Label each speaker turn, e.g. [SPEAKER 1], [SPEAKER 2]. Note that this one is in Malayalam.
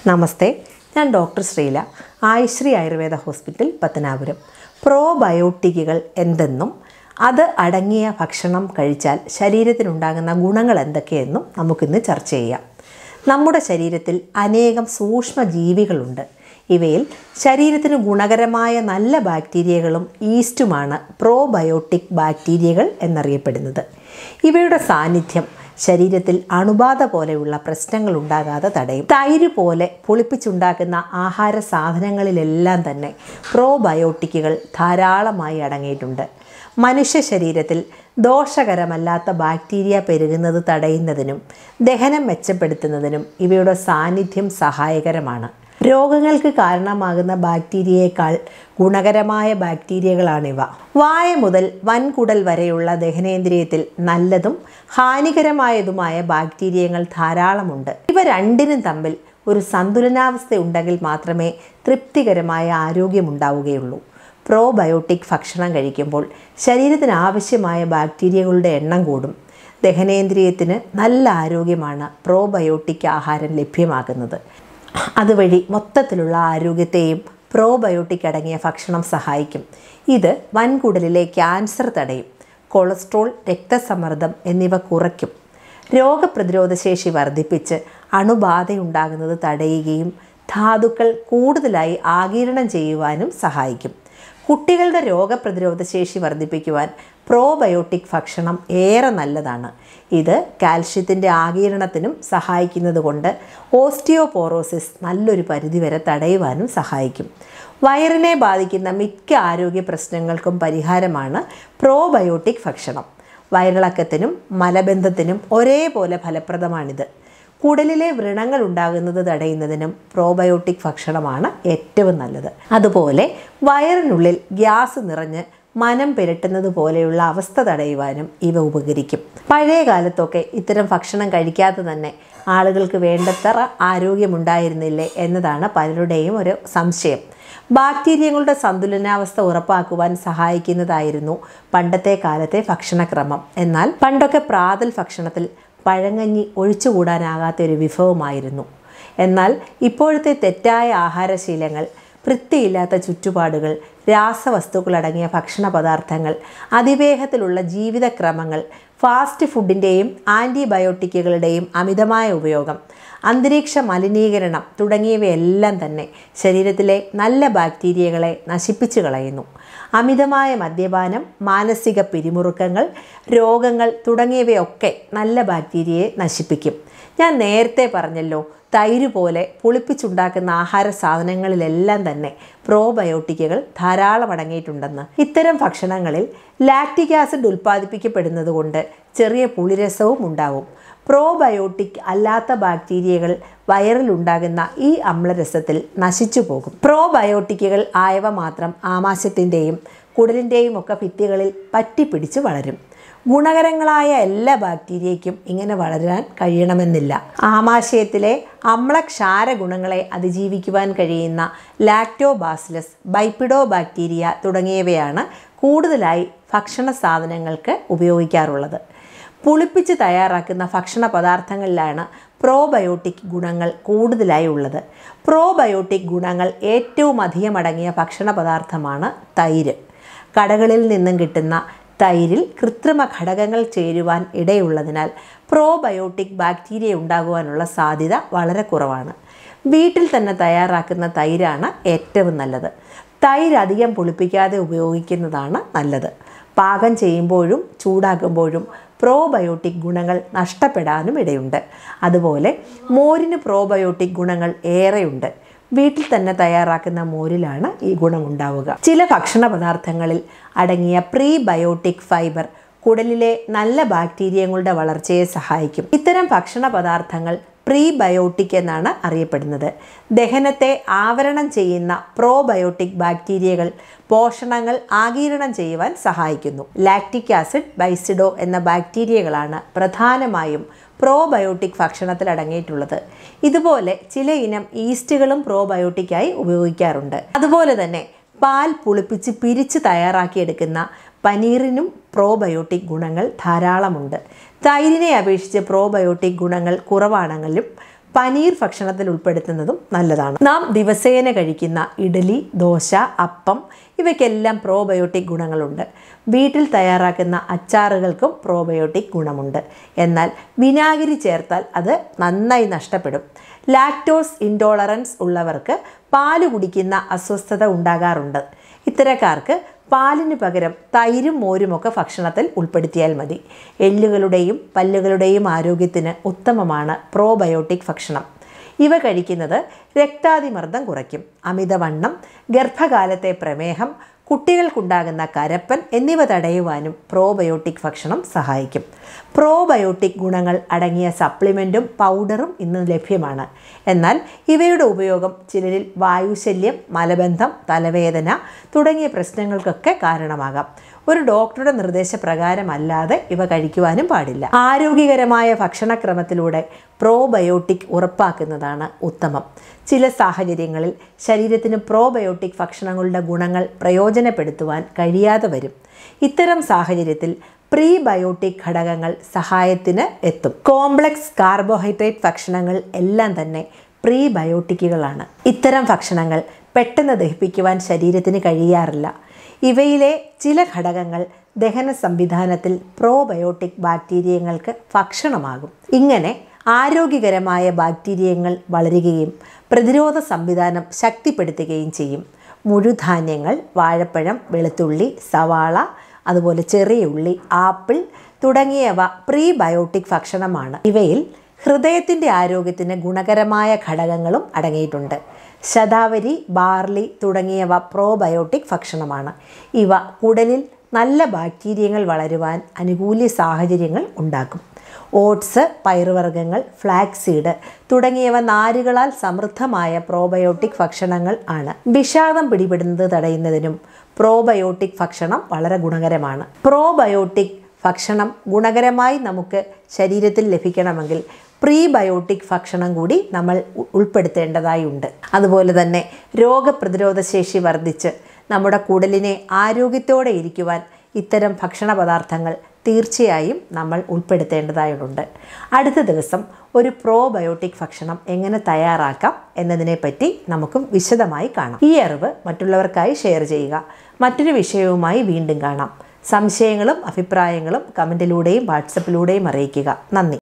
[SPEAKER 1] നമസ്തേ ഞാൻ ഡോക്ടർ ശ്രീല ആയുശ്രീ ആയുർവേദ ഹോസ്പിറ്റൽ പത്തനാപുരം പ്രോബയോട്ടിക്കുകൾ എന്തെന്നും അത് അടങ്ങിയ ഭക്ഷണം കഴിച്ചാൽ ശരീരത്തിനുണ്ടാകുന്ന ഗുണങ്ങൾ എന്തൊക്കെയെന്നും നമുക്കിന്ന് ചർച്ച ചെയ്യാം നമ്മുടെ ശരീരത്തിൽ അനേകം സൂക്ഷ്മ ജീവികളുണ്ട് ഇവയിൽ ശരീരത്തിന് ഗുണകരമായ നല്ല ബാക്ടീരിയകളും ഈസ്റ്റുമാണ് പ്രോബയോട്ടിക് ബാക്ടീരിയകൾ എന്നറിയപ്പെടുന്നത് ഇവയുടെ സാന്നിധ്യം ശരീരത്തിൽ അണുബാധ പോലെയുള്ള പ്രശ്നങ്ങൾ ഉണ്ടാകാതെ തടയും തൈര് പോലെ പുളിപ്പിച്ചുണ്ടാക്കുന്ന ആഹാര സാധനങ്ങളിലെല്ലാം തന്നെ പ്രോബയോട്ടിക്കുകൾ ധാരാളമായി അടങ്ങിയിട്ടുണ്ട് മനുഷ്യ ശരീരത്തിൽ ദോഷകരമല്ലാത്ത ബാക്ടീരിയ പെരുകുന്നത് തടയുന്നതിനും ദഹനം മെച്ചപ്പെടുത്തുന്നതിനും ഇവയുടെ സാന്നിധ്യം സഹായകരമാണ് രോഗങ്ങൾക്ക് കാരണമാകുന്ന ബാക്ടീരിയയേക്കാൾ ഗുണകരമായ ബാക്ടീരിയകളാണിവ വായ മുതൽ വൻകുടൽ വരെയുള്ള ദഹനേന്ദ്രിയത്തിൽ നല്ലതും ഹാനികരമായതുമായ ബാക്ടീരിയങ്ങൾ ധാരാളമുണ്ട് ഇവ രണ്ടിനും തമ്മിൽ ഒരു സന്തുലനാവസ്ഥ ഉണ്ടെങ്കിൽ മാത്രമേ തൃപ്തികരമായ ആരോഗ്യമുണ്ടാവുകയുള്ളൂ പ്രോബയോട്ടിക് ഭക്ഷണം കഴിക്കുമ്പോൾ ശരീരത്തിന് ആവശ്യമായ ബാക്ടീരിയകളുടെ എണ്ണം കൂടും ദഹനേന്ദ്രിയത്തിന് നല്ല ആരോഗ്യമാണ് പ്രോബയോട്ടിക് ആഹാരം ലഭ്യമാകുന്നത് അതുവഴി മൊത്തത്തിലുള്ള ആരോഗ്യത്തെയും പ്രോബയോട്ടിക് അടങ്ങിയ ഭക്ഷണം സഹായിക്കും ഇത് വൻകുടലിലെ ക്യാൻസർ തടയും കൊളസ്ട്രോൾ രക്തസമ്മർദ്ദം എന്നിവ കുറയ്ക്കും രോഗപ്രതിരോധ ശേഷി വർദ്ധിപ്പിച്ച് അണുബാധയുണ്ടാകുന്നത് തടയുകയും ധാതുക്കൾ കൂടുതലായി ആഗിരണം ചെയ്യുവാനും സഹായിക്കും കുട്ടികളുടെ രോഗപ്രതിരോധ ശേഷി വർദ്ധിപ്പിക്കുവാൻ പ്രോബയോട്ടിക് ഭക്ഷണം ഏറെ നല്ലതാണ് ഇത് കാൽഷ്യത്തിൻ്റെ ആഗീരണത്തിനും സഹായിക്കുന്നത് കൊണ്ട് ഓസ്റ്റിയോപോറോസിസ് നല്ലൊരു പരിധിവരെ തടയുവാനും സഹായിക്കും വയറിനെ ബാധിക്കുന്ന മിക്ക ആരോഗ്യ പ്രശ്നങ്ങൾക്കും പരിഹാരമാണ് പ്രോബയോട്ടിക് ഭക്ഷണം വയറിളക്കത്തിനും മലബന്ധത്തിനും ഒരേപോലെ ഫലപ്രദമാണിത് കുടലിലെ വ്രണങ്ങൾ ഉണ്ടാകുന്നത് തടയുന്നതിനും പ്രോബയോട്ടിക് ഭക്ഷണമാണ് ഏറ്റവും നല്ലത് അതുപോലെ വയറിനുള്ളിൽ ഗ്യാസ് നിറഞ്ഞ് മനം പുരട്ടുന്നത് പോലെയുള്ള അവസ്ഥ തടയുവാനും ഇവ ഉപകരിക്കും പഴയ കാലത്തൊക്കെ ഇത്തരം ഭക്ഷണം കഴിക്കാതെ തന്നെ ആളുകൾക്ക് വേണ്ടത്ര ആരോഗ്യമുണ്ടായിരുന്നില്ലേ എന്നതാണ് പലരുടെയും ഒരു സംശയം ബാക്ടീരിയകളുടെ സന്തുലനാവസ്ഥ ഉറപ്പാക്കുവാൻ സഹായിക്കുന്നതായിരുന്നു പണ്ടത്തെ കാലത്തെ ഭക്ഷണക്രമം എന്നാൽ പണ്ടൊക്കെ പ്രാതൽ ഭക്ഷണത്തിൽ പഴങ്കഞ്ഞി ഒഴിച്ചുകൂടാനാകാത്ത ഒരു വിഭവമായിരുന്നു എന്നാൽ ഇപ്പോഴത്തെ തെറ്റായ ആഹാരശീലങ്ങൾ വൃത്തിയില്ലാത്ത ചുറ്റുപാടുകൾ രാസവസ്തുക്കളടങ്ങിയ ഭക്ഷണ പദാർത്ഥങ്ങൾ അതിവേഗത്തിലുള്ള ജീവിതക്രമങ്ങൾ ഫാസ്റ്റ് ഫുഡിൻ്റെയും ആൻറ്റിബയോട്ടിക്കുകളുടെയും അമിതമായ ഉപയോഗം അന്തരീക്ഷ മലിനീകരണം തുടങ്ങിയവയെല്ലാം തന്നെ ശരീരത്തിലെ നല്ല ബാക്ടീരിയകളെ നശിപ്പിച്ചു കളയുന്നു അമിതമായ മദ്യപാനം മാനസിക പിരിമുറുക്കങ്ങൾ രോഗങ്ങൾ തുടങ്ങിയവയൊക്കെ നല്ല ബാക്ടീരിയയെ നശിപ്പിക്കും ഞാൻ നേരത്തെ പറഞ്ഞല്ലോ തൈര് പോലെ പുളിപ്പിച്ചുണ്ടാക്കുന്ന ആഹാര സാധനങ്ങളിലെല്ലാം തന്നെ പ്രോബയോട്ടിക്കുകൾ ധാരാളം അടങ്ങിയിട്ടുണ്ടെന്ന് ഇത്തരം ഭക്ഷണങ്ങളിൽ ലാക്റ്റിക് ആസിഡ് ഉൽപ്പാദിപ്പിക്കപ്പെടുന്നത് കൊണ്ട് ചെറിയ പുളിരസവും ഉണ്ടാവും പ്രോബയോട്ടിക് അല്ലാത്ത ബാക്ടീരിയകൾ വയറിലുണ്ടാകുന്ന ഈ അമ്ലരസത്തിൽ നശിച്ചു പോകും പ്രോബയോട്ടിക്കുകൾ ആയവ മാത്രം ആമാശയത്തിൻ്റെയും കുടലിൻ്റെയും ഒക്കെ ഭിത്തികളിൽ പറ്റിപ്പിടിച്ച് വളരും ഗുണകരങ്ങളായ എല്ലാ ബാക്ടീരിയയ്ക്കും ഇങ്ങനെ വളരാൻ കഴിയണമെന്നില്ല ആമാശയത്തിലെ അമ്ലക്ഷാര ഗുണങ്ങളെ അതിജീവിക്കുവാൻ കഴിയുന്ന ലാക്ടോബാസിലസ് ബൈപ്പിഡോ ബാക്ടീരിയ തുടങ്ങിയവയാണ് കൂടുതലായി ഭക്ഷണ സാധനങ്ങൾക്ക് ഉപയോഗിക്കാറുള്ളത് പുളിപ്പിച്ച് തയ്യാറാക്കുന്ന ഭക്ഷണ പദാർത്ഥങ്ങളിലാണ് പ്രോബയോട്ടിക് ഗുണങ്ങൾ കൂടുതലായി ഉള്ളത് പ്രോബയോട്ടിക് ഗുണങ്ങൾ ഏറ്റവും അധികം അടങ്ങിയ ഭക്ഷണ പദാർത്ഥമാണ് തൈര് കടകളിൽ നിന്നും കിട്ടുന്ന തൈരിൽ കൃത്രിമ ഘടകങ്ങൾ ചേരുവാൻ ഇടയുള്ളതിനാൽ പ്രോബയോട്ടിക് ബാക്ടീരിയ ഉണ്ടാകുവാനുള്ള സാധ്യത വളരെ കുറവാണ് വീട്ടിൽ തന്നെ തയ്യാറാക്കുന്ന തൈരാണ് ഏറ്റവും നല്ലത് തൈര് അധികം പുളിപ്പിക്കാതെ ഉപയോഗിക്കുന്നതാണ് നല്ലത് പാകം ചെയ്യുമ്പോഴും ചൂടാക്കുമ്പോഴും പ്രോബയോട്ടിക് ഗുണങ്ങൾ നഷ്ടപ്പെടാനും ഇടയുണ്ട് അതുപോലെ മോരിന് പ്രോബയോട്ടിക് ഗുണങ്ങൾ ഏറെയുണ്ട് വീട്ടിൽ തന്നെ തയ്യാറാക്കുന്ന മോരിലാണ് ഈ ഗുണമുണ്ടാവുക ചില ഭക്ഷണ പദാർത്ഥങ്ങളിൽ അടങ്ങിയ പ്രീ ബയോട്ടിക് ഫൈബർ കുടലിലെ നല്ല ബാക്ടീരിയങ്ങളുടെ വളർച്ചയെ സഹായിക്കും ഇത്തരം ഭക്ഷണ പദാർത്ഥങ്ങൾ പ്രീബയോട്ടിക് എന്നാണ് അറിയപ്പെടുന്നത് ദഹനത്തെ ആവരണം ചെയ്യുന്ന പ്രോബയോട്ടിക് ബാക്ടീരിയകൾ പോഷണങ്ങൾ ആഗീരണം ചെയ്യുവാൻ സഹായിക്കുന്നു ലാക്റ്റിക് ആസിഡ് ബൈസിഡോ എന്ന ബാക്ടീരിയകളാണ് പ്രധാനമായും പ്രോബയോട്ടിക് ഭക്ഷണത്തിൽ അടങ്ങിയിട്ടുള്ളത് ഇതുപോലെ ചില ഇനം ഈസ്റ്റുകളും പ്രോബയോട്ടിക്കായി ഉപയോഗിക്കാറുണ്ട് അതുപോലെ തന്നെ പാൽ പുളിപ്പിച്ച് പിരിച്ച് തയ്യാറാക്കിയെടുക്കുന്ന പനീറിനും പ്രോബയോട്ടിക് ഗുണങ്ങൾ ധാരാളമുണ്ട് തൈരിനെ അപേക്ഷിച്ച് പ്രോബയോട്ടിക് ഗുണങ്ങൾ കുറവാണെങ്കിലും പനീർ ഭക്ഷണത്തിൽ ഉൾപ്പെടുത്തുന്നതും നല്ലതാണ് നാം ദിവസേന കഴിക്കുന്ന ഇഡലി ദോശ അപ്പം ഇവയ്ക്കെല്ലാം പ്രോബയോട്ടിക് ഗുണങ്ങളുണ്ട് വീട്ടിൽ തയ്യാറാക്കുന്ന അച്ചാറുകൾക്കും പ്രോബയോട്ടിക് ഗുണമുണ്ട് എന്നാൽ വിനാഗിരി ചേർത്താൽ അത് നന്നായി നഷ്ടപ്പെടും ലാക്ടോസ് ഇൻടോളറൻസ് ഉള്ളവർക്ക് പാല് കുടിക്കുന്ന അസ്വസ്ഥത ഉണ്ടാകാറുണ്ട് ഇത്തരക്കാർക്ക് പാലിന് പകരം തൈരും മോരുമൊക്കെ ഭക്ഷണത്തിൽ ഉൾപ്പെടുത്തിയാൽ മതി എല്ലുകളുടെയും പല്ലുകളുടെയും ആരോഗ്യത്തിന് ഉത്തമമാണ് പ്രോബയോട്ടിക് ഭക്ഷണം ഇവ കഴിക്കുന്നത് രക്താതിമർദ്ദം കുറയ്ക്കും അമിതവണ്ണം ഗർഭകാലത്തെ പ്രമേഹം കുട്ടികൾക്കുണ്ടാകുന്ന കരപ്പൻ എന്നിവ തടയുവാനും പ്രോബയോട്ടിക് ഭക്ഷണം സഹായിക്കും പ്രോബയോട്ടിക് ഗുണങ്ങൾ അടങ്ങിയ സപ്ലിമെൻറ്റും പൗഡറും ഇന്ന് ലഭ്യമാണ് എന്നാൽ ഇവയുടെ ഉപയോഗം ചിലരിൽ വായുശല്യം മലബന്ധം തലവേദന തുടങ്ങിയ പ്രശ്നങ്ങൾക്കൊക്കെ കാരണമാകാം ഒരു ഡോക്ടറുടെ നിർദ്ദേശപ്രകാരമല്ലാതെ ഇവ കഴിക്കുവാനും പാടില്ല ആരോഗ്യകരമായ ഭക്ഷണക്രമത്തിലൂടെ പ്രോബയോട്ടിക് ഉറപ്പാക്കുന്നതാണ് ഉത്തമം ചില സാഹചര്യങ്ങളിൽ ശരീരത്തിന് പ്രോബയോട്ടിക് ഭക്ഷണങ്ങളുടെ ഗുണങ്ങൾ പ്രയോജനപ്പെടുത്തുവാൻ കഴിയാതെ വരും ഇത്തരം സാഹചര്യത്തിൽ പ്രീബയോട്ടിക് ഘടകങ്ങൾ സഹായത്തിന് എത്തും കോംപ്ലക്സ് കാർബോഹൈഡ്രേറ്റ് ഭക്ഷണങ്ങൾ എല്ലാം തന്നെ പ്രീബയോട്ടിക്കുകളാണ് ഇത്തരം ഭക്ഷണങ്ങൾ പെട്ടെന്ന് ദഹിപ്പിക്കുവാൻ ശരീരത്തിന് കഴിയാറില്ല ഇവയിലെ ചില ഘടകങ്ങൾ ദഹന സംവിധാനത്തിൽ പ്രോബയോട്ടിക് ബാക്ടീരിയങ്ങൾക്ക് ഭക്ഷണമാകും ഇങ്ങനെ ആരോഗ്യകരമായ ബാക്ടീരിയങ്ങൾ വളരുകയും പ്രതിരോധ സംവിധാനം ശക്തിപ്പെടുത്തുകയും ചെയ്യും മുഴുധാന്യങ്ങൾ വാഴപ്പഴം വെളുത്തുള്ളി സവാള അതുപോലെ ചെറിയ ഉള്ളി ആപ്പിൾ തുടങ്ങിയവ പ്രീബയോട്ടിക് ഭക്ഷണമാണ് ഇവയിൽ ഹൃദയത്തിൻ്റെ ആരോഗ്യത്തിന് ഗുണകരമായ ഘടകങ്ങളും അടങ്ങിയിട്ടുണ്ട് ശതാവരി ബാർലി തുടങ്ങിയവ പ്രോബയോട്ടിക് ഭക്ഷണമാണ് ഇവ കുടലിൽ നല്ല ബാക്ടീരിയങ്ങൾ വളരുവാൻ അനുകൂല സാഹചര്യങ്ങൾ ഉണ്ടാക്കും ഓട്സ് പയറുവർഗ്ഗങ്ങൾ ഫ്ലാക്സീഡ് തുടങ്ങിയവ നാരുകളാൽ സമൃദ്ധമായ പ്രോബയോട്ടിക് ഭക്ഷണങ്ങൾ ആണ് വിഷാദം പിടിപെടുന്നത് തടയുന്നതിനും പ്രോബയോട്ടിക് ഭക്ഷണം വളരെ ഗുണകരമാണ് പ്രോബയോട്ടിക് ഭക്ഷണം ഗുണകരമായി നമുക്ക് ശരീരത്തിൽ ലഭിക്കണമെങ്കിൽ പ്രീബയോട്ടിക് ഭക്ഷണം കൂടി നമ്മൾ ഉ- ഉൾപ്പെടുത്തേണ്ടതായുണ്ട് അതുപോലെ തന്നെ രോഗപ്രതിരോധ ശേഷി വർദ്ധിച്ച് നമ്മുടെ കുടലിനെ ആരോഗ്യത്തോടെ ഇരിക്കുവാൻ ഇത്തരം ഭക്ഷണ പദാർത്ഥങ്ങൾ തീർച്ചയായും നമ്മൾ ഉൾപ്പെടുത്തേണ്ടതായിട്ടുണ്ട് അടുത്ത ദിവസം ഒരു പ്രോബയോട്ടിക് ഭക്ഷണം എങ്ങനെ തയ്യാറാക്കാം എന്നതിനെപ്പറ്റി നമുക്ക് വിശദമായി കാണാം ഈ അറിവ് മറ്റുള്ളവർക്കായി ഷെയർ ചെയ്യുക മറ്റൊരു വിഷയവുമായി വീണ്ടും കാണാം സംശയങ്ങളും അഭിപ്രായങ്ങളും കമൻറ്റിലൂടെയും വാട്സപ്പിലൂടെയും അറിയിക്കുക നന്ദി